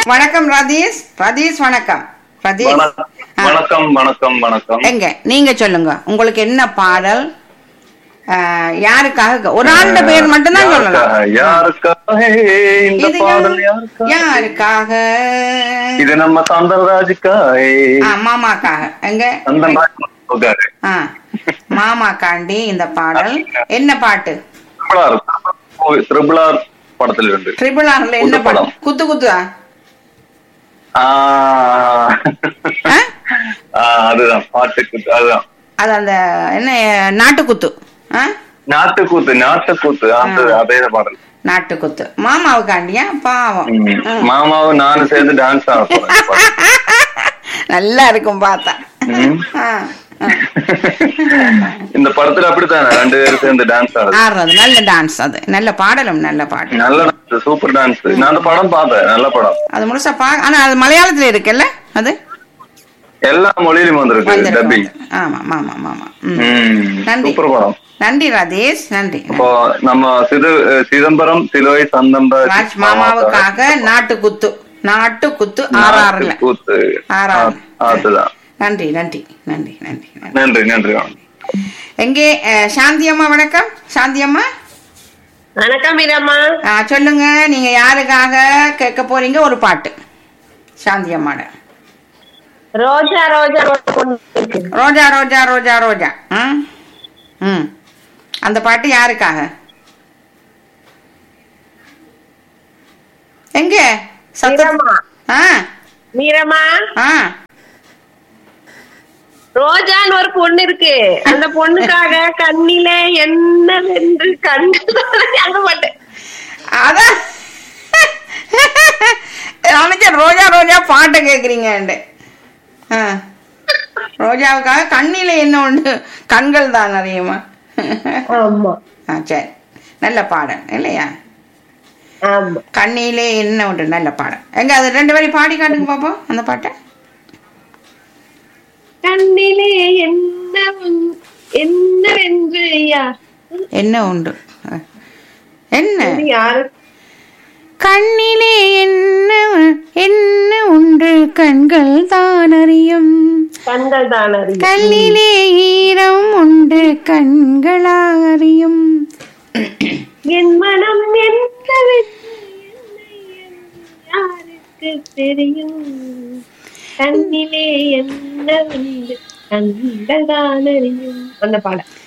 வணக்கம் ரதீஷ் ரதீஷ் வணக்கம் ரதீஷ் வணக்கம் ஆ, வணக்கம் வணக்கம் வணக்கம் எங்க நீங்க சொல்லுங்க உங்களுக்கு என்ன பாடல் ஆ, யாருக்காக ஒரு ஆண்ட பேர் மட்டும்தான் சொல்லலாம் யாருக்காக இந்த இது பாடல் யார்- யாருக்காக யாருக்காக இது நம்ம சந்தரராஜுக்காக ஆ, மாமாக்காக எங்க அந்த இருக்காரு ஆ மாமாக்காண்டி இந்த பாடல் என்ன பாட்டு ത്രിപിളാർ പടത്തിലുണ്ട് ட்ரிபிள் ஆர்ல என்ன குத்து படம் படம். குத்து குத்துவா ஆ ஆ? ஆ, அதுதான் பாட்டுக்கூத்து அதுதான் அது அந்த என்ன நாட்டுக்குத்து ஆ நாட்டுக்கூத்து நாட்டுக்கூத்து அந்த அதே பாடல் நாட்டுக்குத்து மாமாவுக்காண்டியா பாவம் ம். ம். மாமாவும் நானும் சேர்ந்து டான்ஸ் ஆட போறேன் நல்லா இருக்கும் பார்த்தா ம். ஆ, ஆ. இந்த படத்துல அப்படித்தானே ரெண்டு பேரும் சேர்ந்து டான்ஸ் ஆடுது ஆடுறது நல்ல டான்ஸ் அது நல்ல பாடலும் நல்ல பாட்டு நல்ல டான்ஸ் சூப்பர் டான்ஸ் நான் அந்த படம் பார்த்தேன் நல்ல படம் அது முழுசா பா ஆனா அது மலையாளத்துல இருக்குல்ல அது எல்லா மொழியிலும் வந்திருக்கு வந்திருக்கு, டப்பிங் வந்திருக்கு. ஆமா ஆமா ஆமா ம். நன்றி. சூப்பர் படம் நன்றி ராஜேஷ் நன்றி இப்போ நம்ம சிது சிதம்பரம் சிலுவை சந்தம்ப ராஜ் மாமாவுக்காக நாட்டு குத்து நாட்டு குத்து ஆறாறுல கூத்து ஆறாறு. ஆ, அதுதான் நன்றி நன்றி நன்றி நன்றி நன்றி நன்றி நன்றி வணக்கம். எங்கே அஹ், சாந்தி அம்மா வணக்கம் சாந்தி அம்மா வணக்கம் மீரம்மா ஆ, சொல்லுங்க நீங்க யாருக்காக கேட்க போறீங்க ஒரு பாட்டு சாந்தி அம்மாட ரோஜா ரோஜா ரோஜா பொண்ணு இருக்கு. ரோஜா ரோஜா ரோஜா ரோஜா ம் ம் அந்த பாட்டு யாருக்காக எங்க சத்தம் மீரம்மா ஆ மீரம்மா ஆ ரோஜான்னு ஒரு பொண்ணு இருக்கு அந்த பொண்ணுக்காக கண்ணிலே என்ன வென்று கண்டு அந்த பாட்டு அதான் நினைச்சேன் ரோஜா ரோஜா பாட்டை கேட்குறீங்கன்ட்டு ஆ ரோஜாவுக்காக கண்ணில என்ன உண்டு கண்கள் தான் நிறையமா ஆமா ஆ சரி நல்ல பாடம் இல்லையா ஆமா கண்ணிலே என்ன உண்டு நல்ல பாடம் எங்க அது ரெண்டு பேரும் பாடி காட்டுங்க பாப்போம் அந்த பாட்டை கண்ணிலே என்ன உன்- என்னவென்று யார் என்ன உண்டு ஆ. என்ன இது யாரு கண்ணிலே என்ன என்ன உண்டு கண்கள் தான் அறியும் கண்கள் தான் அறியும் கல்லிலே ஈரம் உண்டு கண்களா அறியும் என் மனம் என்னவென்று என்னை என்று யாருக்கு தெரியும் கண்ணிலே என்ன உண்டு கண்கள் தான் அறியும் அந்த பாடம்